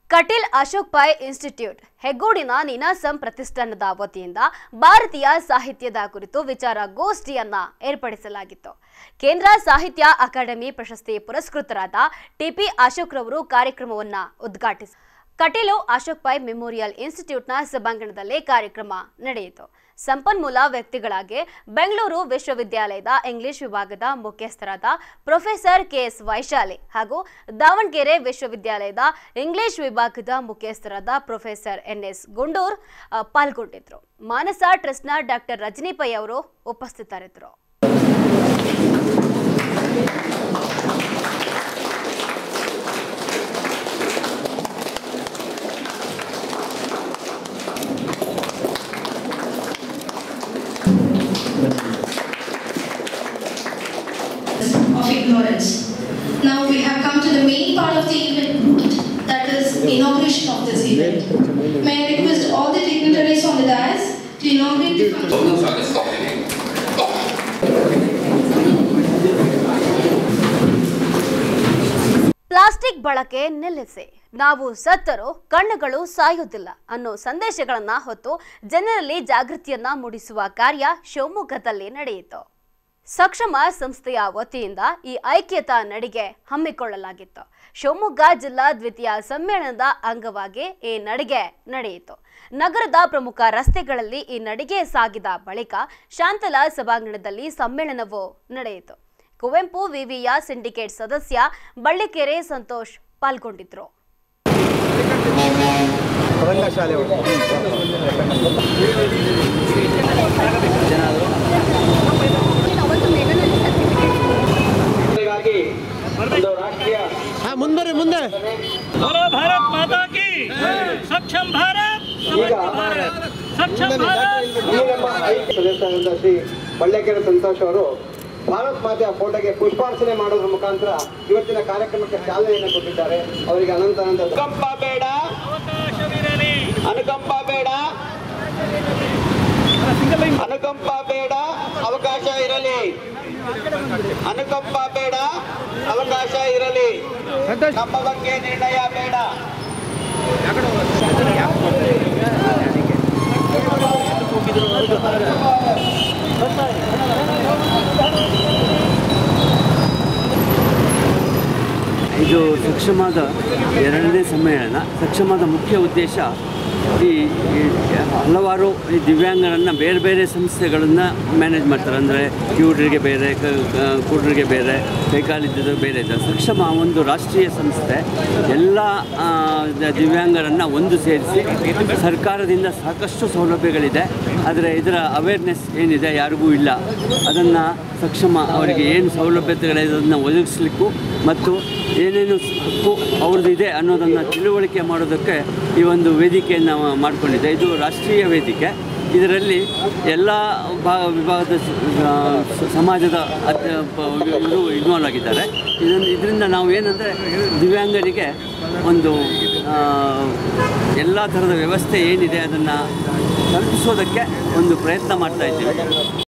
Kateel Ashok Pai institute ಹೆಗ್ಗೋಡಿನ ನೀನಾಸಂ ಪ್ರತಿಷ್ಠಾನದ ವತಿಯಿಂದ ಭಾರತೀಯ ಸಾಹಿತ್ಯದ ಕುರಿತು ವಿಚಾರ ಗೋಷ್ಠಿಯನ್ನ ಏರ್ಪಡಿಸಲಾಗಿತ್ತು ಕೇಂದ್ರ ಸಾಹಿತ್ಯ ಅಕಾಡೆಮಿ ಪ್ರಶಸ್ತಿ ಪುರಸ್ಕೃತರಾದ ಟಿಪಿ ಅಶೋಕ್ ರವರು ಕಾರ್ಯಕ್ರಮವನ್ನ ಉದ್ಘಾಟಿಸಿ ಕಟೀಲು ಅಶೋಕ್ ಪೈ ಮೆಮೋರಿಯಲ್ ಇನ್ಸ್ಟಿಟ್ಯೂಟ್ನ ಸಭಾಂಗಣದಲ್ಲಿ ಕಾರ್ಯಕ್ರಮ ನಡೆಯಿತು ಸಂಪನ್ಮೂಲ ವ್ಯಕ್ತಿಗಳಾಗಿ ಬೆಂಗಳೂರು ವಿಶ್ವವಿದ್ಯಾಲಯದ ಇಂಗ್ಲಿಷ್ ವಿಭಾಗದ ಮುಖ್ಯಸ್ಥರಾದ ಪ್ರೊಫೆಸರ್ ಕೆಎಸ್ ವೈಶಾಲಿ ಹಾಗೂ ದಾವಣಗೆರೆ ವಿಶ್ವವಿದ್ಯಾಲಯದ ಇಂಗ್ಲಿಷ್ ವಿಭಾಗದ ಮುಖ್ಯಸ್ಥರಾದ ಪ್ರೊಫೆಸರ್ ಎನ್ಎಸ್ ಗುಂಡೂರ್ ಆ, ಪಾಲ್ಗೊಂಡಿದ್ರು ಮಾನಸ ಟ್ರಸ್ಟ್ನ ಡಾಕ್ಟರ್ ರಜನಿ ಪೈ ಅವರು ಉಪಸ್ಥಿತರಿದ್ದರು of ignorance. Now we have come to the main part of the event, that is inauguration of this event. May I request all the dignitaries on the dais to inaugurate the function. ಒಂದು ಸಾಗಿಸ್ತಾ ಇದ್ದೀನಿ plastic ಬಳಕೆ ನಿಲ್ಲಿಸಿ ನಾವು ಸತ್ತರೂ ಕಣ್ಣುಗಳು ಸಾಯುವುದಿಲ್ಲ ಅನ್ನೋ ಸಂದೇಶಗಳನ್ನ ಹೊತ್ತು ಜನರಲ್ಲಿ ಜಾಗೃತಿಯನ್ನ ಮೂಡಿಸುವ ಕಾರ್ಯ ಶಿವಮೊಗ್ಗದಲ್ಲಿ ನಡೆಯಿತು ಸಕ್ಷಮ ಸಂಸ್ಥೆಯ ವತಿಯಿಂದ ಈ ಐಕ್ಯತಾ ನಡಿಗೆ ಹಮ್ಮಿಕೊಳ್ಳಲಾಗಿತ್ತು ಶಿವಮೊಗ್ಗ ಜಿಲ್ಲಾ ದ್ವಿತೀಯ ಸಮ್ಮೇಳನದ ಅಂಗವಾಗಿ ಈ ನಡಿಗೆ ನಡೆಯಿತು ನಗರದ ಪ್ರಮುಖ ರಸ್ತೆಗಳಲ್ಲಿ ಈ ನಡಿಗೆ ಸಾಗಿದ ಬಳಿಕ ಶಾಂತಲಾ ಸಭಾಂಗಣದಲ್ಲಿ ಸಮ್ಮೇಳನವು ನಡೆಯಿತು ಕುವೆಂಪು ವಿವಿಯ ಸಿಂಡಿಕೇಟ್ ಸದಸ್ಯ ಬಳ್ಳಿಕೆರೆ ಸಂತೋಷ್ ಪಾಲ್ಗೊಂಡಿದ್ರು ಗಾಗಿ ಒಂದು ರಾಷ್ಟ್ರೀಯ ಹಾ ಮುಂದೆ ಮುಂದೆ बोलो भारत माता की सक्षम भारत ಈಗ समर्थ भारत सक्षम भारत ಈ ನಮ್ಮ ಐಕ್ಯ ಸದಸ್ಯರಾದಂಥ ಶ್ರೀ ಬಳ್ಳೆಕೆರೆ ಸಂತೋಷ್ ಅವರು ಭಾರತ್ ಮಾತೆಯ ಫೋಟೋಗೆ ಪುಷ್ಪಾರ್ಚನೆ ಮಾಡೋದ್ರ ಮುಖಾಂತರ ಇವತ್ತಿನ ಕಾರ್ಯಕ್ರಮಕ್ಕೆ ಚಾಲನೆಯನ್ನು ಕೊಟ್ಟಿದ್ದಾರೆ ಅವರಿಗೆ ಅನಂತ ಅನಂತ ಅನುಕಂಪ ಬೇಡ ಅವಕಾಶವಿರಲಿ ಅನುಕಂಪ ಬೇಡ ಅನುಕಂಪ ಬೇಡ ಅವಕಾಶ ಇರಲಿ ಅನುಕಂಪ ಬೇಡ ಅವಕಾಶ ಇರಲಿ ನಮ್ಮ ಬಗ್ಗೆ ನಿರ್ಣಯ ಬೇಡ ಇದು ಸಕ್ಷಮಾದ ಎರಡನೇ ಸಮ್ಮೇಳನ ಸಕ್ಷಮಾದ ಮುಖ್ಯ ಉದ್ದೇಶ ಈ ಈ ಹಲವಾರು ಈ ದಿವ್ಯಾಂಗರನ್ನು ಬೇರೆ ಬೇರೆ ಸಂಸ್ಥೆಗಳನ್ನು ಮ್ಯಾನೇಜ್ ಮಾಡ್ತಾರೆ ಅಂದರೆ ಕಿವುಡರಿಗೆ ಬೇರೆ ಕ- ಕ- ಕುರುಡರಿಗೆ ಬೇರೆ ಕೈಕಾಲಿದ್ದದು ಬೇರೆ ಇದೆ ಸಕ್ಷಮ ಒಂದು ರಾಷ್ಟ್ರೀಯ ಸಂಸ್ಥೆ ಎಲ್ಲ ಆ, ದ- ದಿವ್ಯಾಂಗರನ್ನು ಒಂದು ಸೇರಿಸಿ ಸರ್ಕಾರದಿಂದ ಸಾಕಷ್ಟು ಸೌಲಭ್ಯಗಳಿದೆ ಆದರೆ ಇದರ ಅವೇರ್ನೆಸ್ ಏನಿದೆ ಯಾರಿಗೂ ಇಲ್ಲ ಅದನ್ನು ಸಕ್ಷಮ ಅವರಿಗೆ ಏನು ಸೌಲಭ್ಯತೆಗಳಿದೆ ಅದನ್ನು ಒದಗಿಸ್ಲಿಕ್ಕೂ ಮತ್ತು ಏನೇನು ಹಕ್ಕು ಅವ್ರದ್ದು ಇದೆ ಅನ್ನೋದನ್ನು ತಿಳುವಳಿಕೆ ಮಾಡೋದಕ್ಕೆ ಈ ಒಂದು ವೇದಿಕೆಯನ್ನು ಮಾಡಿಕೊಂಡಿದೆ ಇದು ರಾಷ್ಟ್ರೀಯ ವೇದಿಕೆ ಇದರಲ್ಲಿ ಎಲ್ಲ ಭಾ ವಿಭಾಗದ ಸ- ಆ, ಸ- ಸಮಾಜದ ಅತ್- ಪ- ಇವರು ಇನ್ವಾಲ್ವ್ ಆಗಿದ್ದಾರೆ ಇದನ್ನು ಇದರಿಂದ ನಾವು ಏನಂದರೆ ದಿವ್ಯಾಂಗರಿಗೆ ಒಂದು ಎಲ್ಲ ಥರದ ವ್ಯವಸ್ಥೆ ಏನಿದೆ ಅದನ್ನು ತಲುಪಿಸೋದಕ್ಕೆ ಒಂದು ಪ್ರಯತ್ನ ಮಾಡ್ತಾ ಇದ್ದೀವಿ